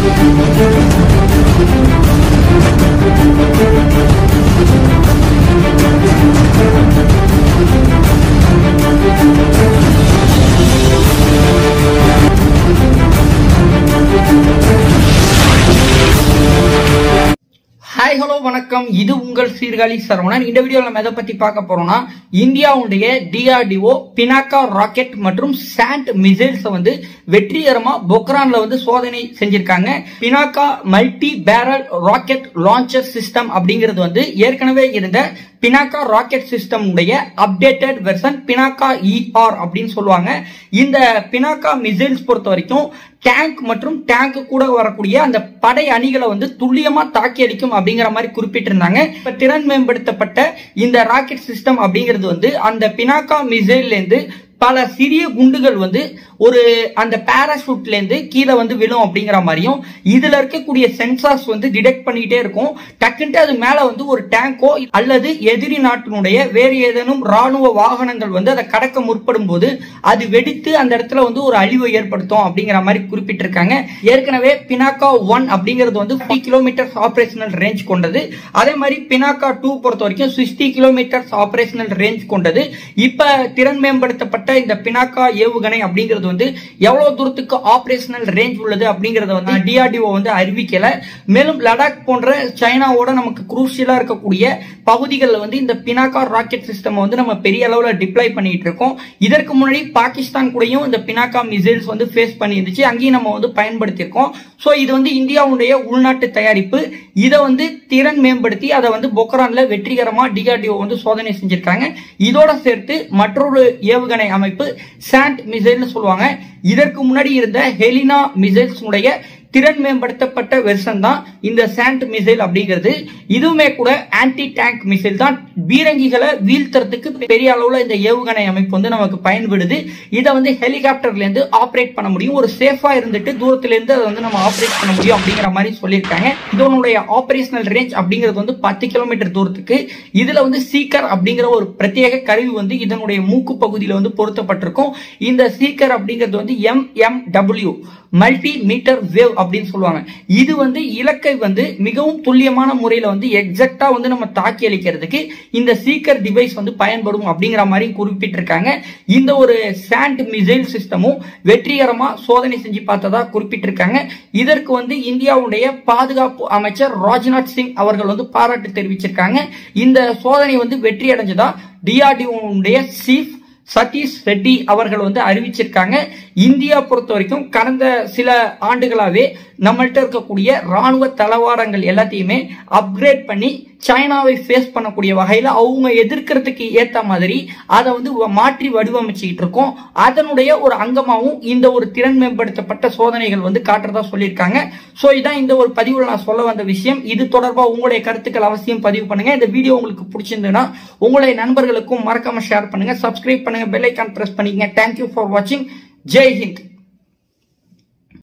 hi hello வணக்கம் இது உங்கள் சீர்காழி சரவணன் இந்த வீடியோல நம்ம எதை பத்தி பார்க்க போறோம்னா இந்தியாவுடைய டிஆர்டிஓ பினாக்கா ராக்கெட் மற்றும் சாண்ட் மிசைல்ஸ் வந்து வெற்றிகரமா பொக்ரான்ல வந்து சோதனை செஞ்சிருக்காங்க Pinaka multi barrel rocket launcher system அப்படிங்கிறது வந்து ஏற்கனவே இருந்த பினாக்கா ராக்கெட் சிஸ்டம் உடைய அப்டேட்டட் வெர்ஷன் பினாக்கா இஆர் அப்படின்னு சொல்லுவாங்க இந்த பினாக்கா மிசைல்ஸ் பொறுத்த வரைக்கும் டேங்க் மற்றும் டேங்க் கூட வரக்கூடிய அந்த படை அணிகளை வந்து துல்லியமா தாக்கி அடிக்கும் அப்படிங்கிற மாதிரி குறிப்பிட்டிருந்தாங்க இப்ப திறன் மேம்படுத்தப்பட்ட இந்த ராக்கெட் சிஸ்டம் அப்படிங்கிறது வந்து அந்த பினாக்கா மிசைல்ல இருந்து பல சிறிய குண்டுகள் வந்து ஒரு அந்த பேராஷூட்ல இருந்து கீழே வந்து விழும் அப்படிங்கிற மாதிரியும் இதுல இருக்கக்கூடிய சென்சார்ஸ் வந்து டிடெக்ட் பண்ணிட்டே இருக்கும் டக்குன்ட்டு அது மேல வந்து ஒரு டேங்கோ அல்லது எதிரி நாட்டினுடைய வேறு ஏதேனும் ராணுவ வாகனங்கள் வந்து அதை கடக்க முற்படும் போது அது வெடித்து அந்த இடத்துல வந்து ஒரு அழிவை ஏற்படுத்தும் அப்படிங்கிற மாதிரி குறிப்பிட்டிருக்காங்க ஏற்கனவே பினாக்கா ஒன் அப்படிங்கிறது வந்து ஃபிஃப்டி கிலோமீட்டர் ஆபரேஷனல் ரேஞ்ச் கொண்டது அதே மாதிரி பினாக்கா டூ பொறுத்த வரைக்கும் சிக்ஸ்டி கிலோமீட்டர் ஆபரேஷனல் ரேஞ்ச் கொண்டது இப்ப திறன் மேம்படுத்தப்பட்ட இந்த பினாக்கா ஏவுகணை அப்படிங்கிறது வந்து எவ்வளவு தூரத்துக்கு ஆபரேஷனல் ரேஞ்ச் உள்ளது அப்படிங்கறத வந்து டிஆர்டிஓ வந்து அறிவிக்கல மேலும் லடாக் போன்ற சைனாவோட நமக்கு குரூஷியலா இருக்கக்கூடிய பகுதிகளில் வந்து இந்த பினாக்கா ராக்கெட் சிஸ்டம் வந்து நம்ம பெரிய அளவுல டிப்ளாய் பண்ணிட்டு இருக்கோம் இதற்கு முன்னாடி பாகிஸ்தான் கூடயும் இந்த பினாக்கா மிசைல்ஸ் வந்து ஃபேஸ் பண்ணி இருந்துச்சு அங்கேயும் நம்ம வந்து பயன்படுத்தியிருக்கோம் ஸோ இது வந்து இந்தியாவுடைய உள்நாட்டு தயாரிப்பு இதை வந்து திறன் மேம்படுத்தி அதை வந்து பொக்ரான்ல வெற்றிகரமா டிஆர்டிஓ வந்து சோதனை செஞ்சிருக்காங்க இதோட சேர்த்து மற்றொரு ஏவுகணை அமைப்பு சாண்ட் மிசைல்னு சொல்லுவாங்க இதற்கு முன்னாடி இருந்த ஹெலினா மிசைல்ஸ் உடைய திறன் மேம்படுத்தப்பட்ட வெர்ஷன் தான் இந்த சாண்ட் மிசைல் அப்படிங்கிறது இதுவுமே கூட ஆன்டி டேங்க் மிசைல் தான் பீரங்கிகளை வீழ்த்துறதுக்கு பெரிய அளவுல இந்த ஏவுகணை அமைப்பு வந்து நமக்கு பயன்படுது இதை வந்து ஹெலிகாப்டர்ல இருந்து ஆப்ரேட் பண்ண முடியும் ஒரு சேஃபா இருந்துட்டு தூரத்துல இருந்து அதை வந்து நம்ம ஆப்ரேட் பண்ண முடியும் அப்படிங்கிற மாதிரி சொல்லியிருக்காங்க இதனுடைய ஆபரேஷனல் ரேஞ்ச் அப்படிங்கிறது வந்து பத்து கிலோமீட்டர் தூரத்துக்கு இதுல வந்து சீக்கர் அப்படிங்கிற ஒரு பிரத்யேக கருவி வந்து இதனுடைய மூக்கு பகுதியில வந்து பொருத்தப்பட்டிருக்கும் இந்த சீக்கர் அப்படிங்கிறது வந்து M M W multi meter wave அப்படின்னு சொல்லுவாங்க இது வந்து இலக்கை வந்து மிகவும் துல்லியமான முறையில வந்து எக்ஸாக்டா வந்து நம்ம தாக்கி அளிக்கிறதுக்கு இந்த சீக்கர் டிவைஸ் வந்து பயன்படும் அப்படிங்கிற மாதிரி குறிப்பிட்டிருக்காங்க இந்த ஒரு சாண்ட் மிசைல் சிஸ்டமும் வெற்றிகரமா சோதனை செஞ்சு பார்த்ததா குறிப்பிட்டிருக்காங்க இதற்கு வந்து இந்தியாவுடைய பாதுகாப்பு அமைச்சர் ராஜ்நாத் சிங் அவர்கள் வந்து பாராட்டு தெரிவிச்சிருக்காங்க இந்த சோதனை வந்து வெற்றி அடைஞ்சதா டிஆர்டிஓடைய சீஃப் சதீஷ் ரெட்டி அவர்கள் வந்து அறிவிச்சிருக்காங்க இந்தியா பொறுத்த வரைக்கும் கடந்த சில ஆண்டுகளாவே நம்மள்ட்ட இருக்கக்கூடிய ராணுவ தளவாடங்கள் எல்லாத்தையுமே அப்கிரேட் பண்ணி சைனாவை ஃபேஸ் பண்ணக்கூடிய வகையில அவங்க எதிர்க்கிறதுக்கு ஏத்த மாதிரி அதை வந்து மாற்றி வடிவமைச்சுக்கிட்டு இருக்கோம் அதனுடைய ஒரு அங்கமாகவும் இந்த ஒரு திறன் மேம்படுத்தப்பட்ட சோதனைகள் வந்து காட்டுறதா சொல்லியிருக்காங்க ஸோ இதான் இந்த ஒரு பதிவில் நான் சொல்ல வந்த விஷயம் இது தொடர்பாக உங்களுடைய கருத்துக்கள் அவசியம் பதிவு பண்ணுங்க இந்த வீடியோ உங்களுக்கு பிடிச்சிருந்ததுன்னா உங்களுடைய நண்பர்களுக்கும் மறக்காம ஷேர் பண்ணுங்க சப்ஸ்கிரைப் பண்ணுங்க பெல் ஐக்கான் பிரஸ் பண்ணிக்கங்க தேங்க்யூ ஃபார் வாட்சிங் ஜெய் ஹிந்த்